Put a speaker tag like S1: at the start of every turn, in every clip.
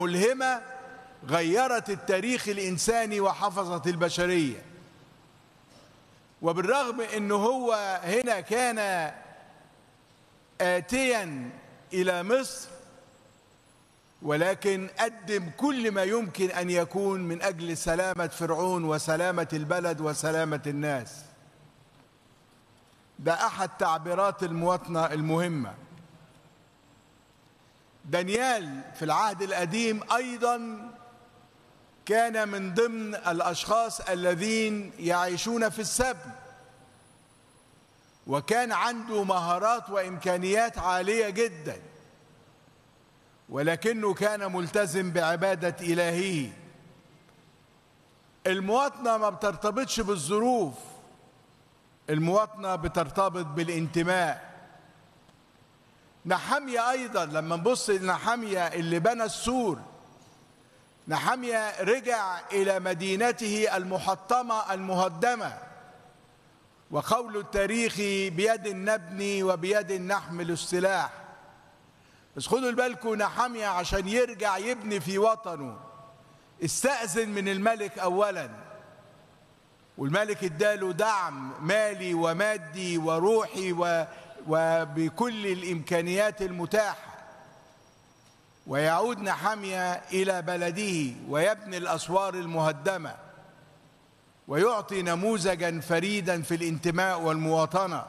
S1: ملهمة غيرت التاريخ الإنساني وحفظت البشرية وبالرغم أنه هو هنا كان آتيا إلى مصر ولكن قدم كل ما يمكن أن يكون من أجل سلامة فرعون وسلامة البلد وسلامة الناس ده أحد تعبيرات المواطنة المهمة دانيال في العهد القديم أيضا كان من ضمن الأشخاص الذين يعيشون في السبي وكان عنده مهارات وإمكانيات عالية جدا ولكنه كان ملتزم بعبادة إلهه المواطنة ما بترتبطش بالظروف المواطنة بترتبط بالانتماء نحمية أيضا لما نبص لنحمية اللي بنى السور نحمية رجع إلى مدينته المحطمة المهدمة وقول التاريخ بيد نبني وبيد نحمل السلاح بس خدوا بالكم نحمية عشان يرجع يبني في وطنه استأذن من الملك أولا والملك اداله دعم مالي ومادي وروحي و وبكل الإمكانيات المتاحة ويعود نحمية إلى بلده ويبني الأسوار المهدمة ويعطي نموذجا فريدا في الانتماء والمواطنة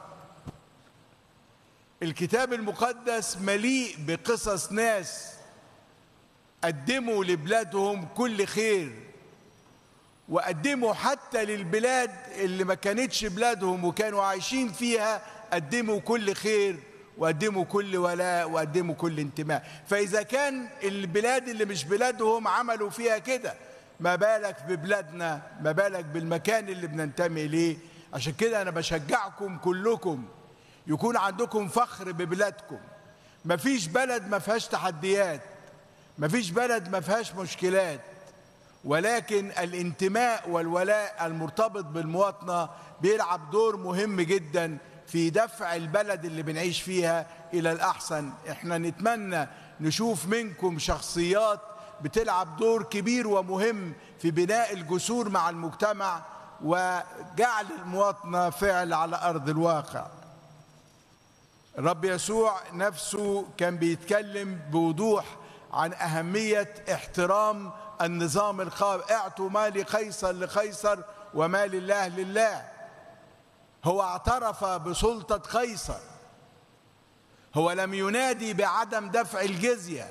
S1: الكتاب المقدس مليء بقصص ناس قدموا لبلادهم كل خير وقدموا حتى للبلاد اللي ما كانتش بلادهم وكانوا عايشين فيها قدموا كل خير وقدموا كل ولاء وقدموا كل انتماء فإذا كان البلاد اللي مش بلادهم عملوا فيها كده ما بالك ببلادنا ما بالك بالمكان اللي بننتمي إليه عشان كده أنا بشجعكم كلكم يكون عندكم فخر ببلادكم مفيش بلد ما فيهاش تحديات مفيش بلد ما فيهاش مشكلات ولكن الانتماء والولاء المرتبط بالمواطنة بيلعب دور مهم جدا في دفع البلد اللي بنعيش فيها إلى الأحسن احنا نتمنى نشوف منكم شخصيات بتلعب دور كبير ومهم في بناء الجسور مع المجتمع وجعل المواطنة فعل على أرض الواقع الرب يسوع نفسه كان بيتكلم بوضوح عن أهمية احترام النظام القائم اعطوا ما لقيصر لقيصر وما لله لله هو اعترف بسلطة قيصر هو لم ينادي بعدم دفع الجزية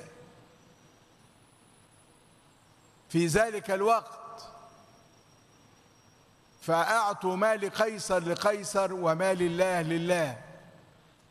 S1: في ذلك الوقت فأعطوا ما لقيصر لقيصر وما لله لله